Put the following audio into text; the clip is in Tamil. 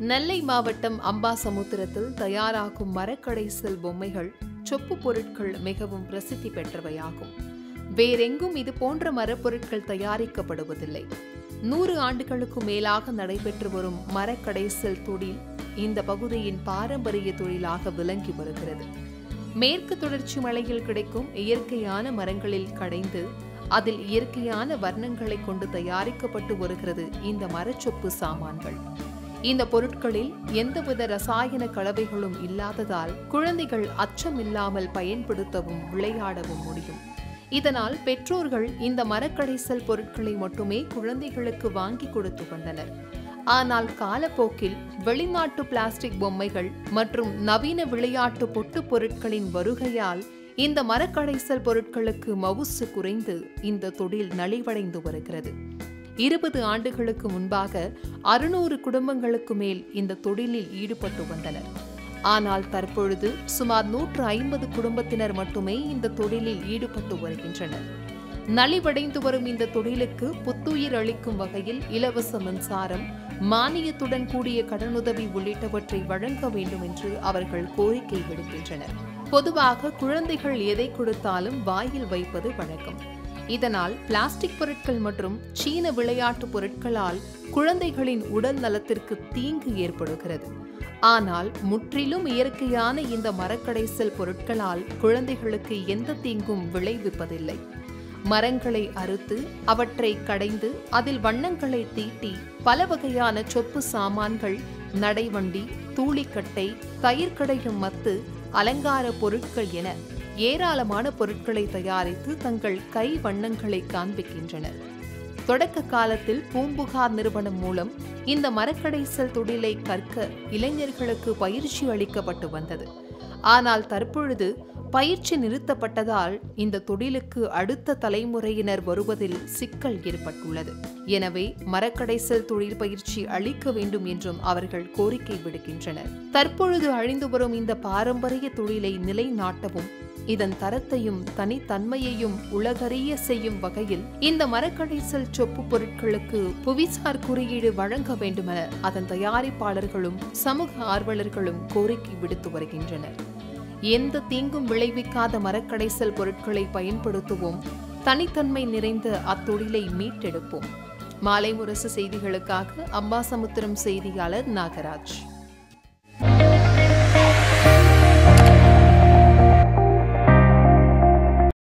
நெல்லை மாவட்டம் அம்பாசமுத்திரத்தில் தயாராகும் மரக்கடைசல் பொம்மைகள் சொப்பு பொருட்கள் மிகவும் பிரசித்தி பெற்றவையாகும் வேறெங்கும் இது போன்ற மரப்பொருட்கள் தயாரிக்கப்படுவதில்லை நூறு ஆண்டுகளுக்கு மேலாக நடைபெற்று வரும் மரக்கடைசல் தொழில் இந்த பகுதியின் பாரம்பரிய தொழிலாக விளங்கி வருகிறது மேற்கு தொடர்ச்சி மலையில் கிடைக்கும் இயற்கையான மரங்களில் கடைந்து அதில் இயற்கையான வர்ணங்களை கொண்டு தயாரிக்கப்பட்டு வருகிறது இந்த மரச்சொப்பு சாமான்கள் இந்த பொருட்களில் எந்தவித ரசாயன கலவைகளும் இல்லாததால் குழந்தைகள் அச்சமில்லாமல் பயன்படுத்தவும் விளையாடவும் முடியும் இதனால் பெற்றோர்கள் இந்த மரக்கடைசல் பொருட்களை மட்டுமே குழந்தைகளுக்கு வாங்கி கொடுத்து வந்தனர் ஆனால் காலப்போக்கில் வெளிநாட்டு பிளாஸ்டிக் பொம்மைகள் மற்றும் நவீன விளையாட்டு பொட்டு பொருட்களின் வருகையால் இந்த மரக்கடைசல் பொருட்களுக்கு மவுசு குறைந்து இந்த தொழில் நலிவடைந்து வருகிறது இருபது ஆண்டுகளுக்கு முன்பாக அறுநூறு குடும்பங்களுக்கு மேல் இந்த தொழிலில் ஈடுபட்டு வந்தனர் ஆனால் தற்பொழுது சுமார் நூற்று ஐம்பது குடும்பத்தினர் மட்டுமே இந்த தொழிலில் ஈடுபட்டு வருகின்றனர் நலிவடைந்து வரும் இந்த தொழிலுக்கு புத்துயிர் அளிக்கும் வகையில் இலவச மின்சாரம் மானியத்துடன் கூடிய கடனுதவி உள்ளிட்டவற்றை வழங்க வேண்டும் என்று அவர்கள் கோரிக்கை விடுக்கின்றனர் பொதுவாக குழந்தைகள் எதை கொடுத்தாலும் வாயில் வைப்பது வழக்கம் இதனால் பிளாஸ்டிக் பொருட்கள் மற்றும் சீன விளையாட்டு பொருட்களால் குழந்தைகளின் உடல் நலத்திற்கு தீங்கு ஏற்படுகிறது ஆனால் முற்றிலும் இயற்கையான இந்த மரக்கடைசல் பொருட்களால் குழந்தைகளுக்கு எந்த தீங்கும் விளைவிப்பதில்லை மரங்களை அறுத்து அவற்றை கடைந்து அதில் வண்ணங்களை தீட்டி பல வகையான சொப்பு சாமான்கள் நடைவண்டி தூளிக்கட்டை தயிர் கடையும் மத்து அலங்கார பொருட்கள் என ஏராளமான பொருட்களை தயாரித்து தங்கள் கை வண்ணங்களை காண்பிக்கின்றனர் தொடக்க காலத்தில் பூம்புகார் நிறுவனம் மூலம் இந்த மரக்கடைசல் தொழிலை கற்க இளைஞர்களுக்கு பயிற்சி அளிக்கப்பட்டு வந்தது ஆனால் தற்பொழுது பயிற்சி நிறுத்தப்பட்டதால் இந்த தொழிலுக்கு அடுத்த தலைமுறையினர் வருவதில் சிக்கல் ஏற்பட்டுள்ளது எனவே மரக்கடைசல் தொழில் பயிற்சி அளிக்க வேண்டும் என்றும் அவர்கள் கோரிக்கை விடுக்கின்றனர் தற்பொழுது அழிந்து வரும் இந்த பாரம்பரிய தொழிலை நிலைநாட்டவும் இதன் தரத்தையும் தனித்தன்மையையும் உலகறிய செய்யும் வகையில் இந்த மரக்கடைசல் சொப்பு பொருட்களுக்கு புவிசார் குறியீடு வழங்க வேண்டுமென அதன் தயாரிப்பாளர்களும் சமூக ஆர்வலர்களும் கோரிக்கை விடுத்து வருகின்றனர் எந்த தீங்கும் விளைவிக்காத மரக்கடைசல் பொருட்களை பயன்படுத்துவோம் தனித்தன்மை நிறைந்த அத்தொழிலை மீட்டெடுப்போம் மாலை முரசு செய்திகளுக்காக அம்பாசமுத்திரம் செய்தியாளர் நாகராஜ்